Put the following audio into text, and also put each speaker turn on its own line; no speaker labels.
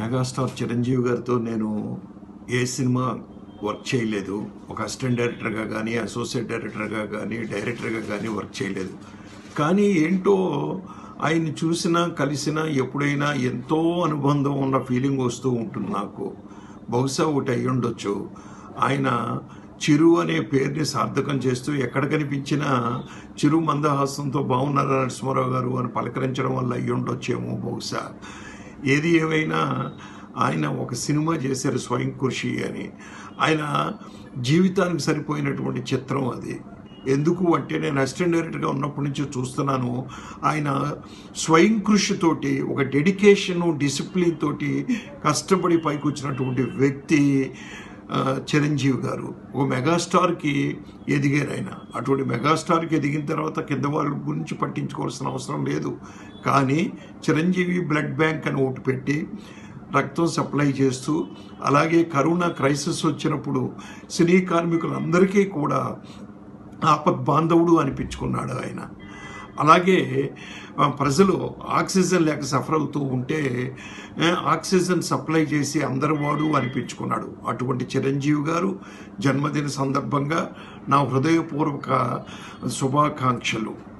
megastar Chiranjeevi గారితో నేను ఏ cinema work చేయలేదు ఒక అసిస్టెంట్ డైరెక్టర్గా కానీ అసోసియేట్ డైరెక్టర్గా కానీ డైరెక్టర్గా కానీ వర్క్ చేయలేదు కానీ ఏంటో ఆయన్ని చూసినా కలిసినా ఎప్పుడైనా ఎంతో అనుబంధం ఉన్న ఫీలింగ్ వస్తూ ఉంటుంది నాకు బహుశా ఒకటి అయి ఉండొచ్చు ఆయన చిరు అనే పేరుని సార్థకం చేస్తూ ఎక్కడ కనిపించినా చిరు మందహాసంతో బాగున్నారా నరసింహారావు గారు అని పలకరించడం వల్ల అయ్యి ఉండొచ్చేమో బహుశా ఏది ఏమైనా ఆయన ఒక సినిమా చేశారు స్వయం కృషి అని ఆయన జీవితానికి సరిపోయినటువంటి చిత్రం అది ఎందుకు అంటే నేను అసిస్టెంట్ డైరెక్టర్గా ఉన్నప్పటి నుంచి చూస్తున్నాను ఆయన స్వయం కృషితోటి ఒక డెడికేషను డిసిప్లిన్ తోటి కష్టపడి పైకి వచ్చినటువంటి వ్యక్తి ఆ, చిరంజీవి గారు ఒక మెగాస్టార్కి ఎదిగారు ఆయన అటువంటి మెగాస్టార్కి ఎదిగిన తర్వాత కింద వాళ్ళ గురించి పట్టించుకోవాల్సిన అవసరం లేదు కానీ చిరంజీవి బ్లడ్ బ్యాంక్ అని ఒకటి పెట్టి రక్తం సప్లై చేస్తూ అలాగే కరోనా క్రైసిస్ వచ్చినప్పుడు సినీ కార్మికులందరికీ కూడా ఆపద్ బాంధవుడు అనిపించుకున్నాడు ఆయన అలాగే ఆ, ప్రజలు ఆక్సిజన్ లేక సఫర్ అవుతూ ఉంటే ఆ, ఆక్సిజన్ సప్లై చేసి అందరి వాడు అనిపించుకున్నాడు అటువంటి చిరంజీవి గారు జన్మదిన సందర్భంగా నా హృదయపూర్వక శుభాకాంక్షలు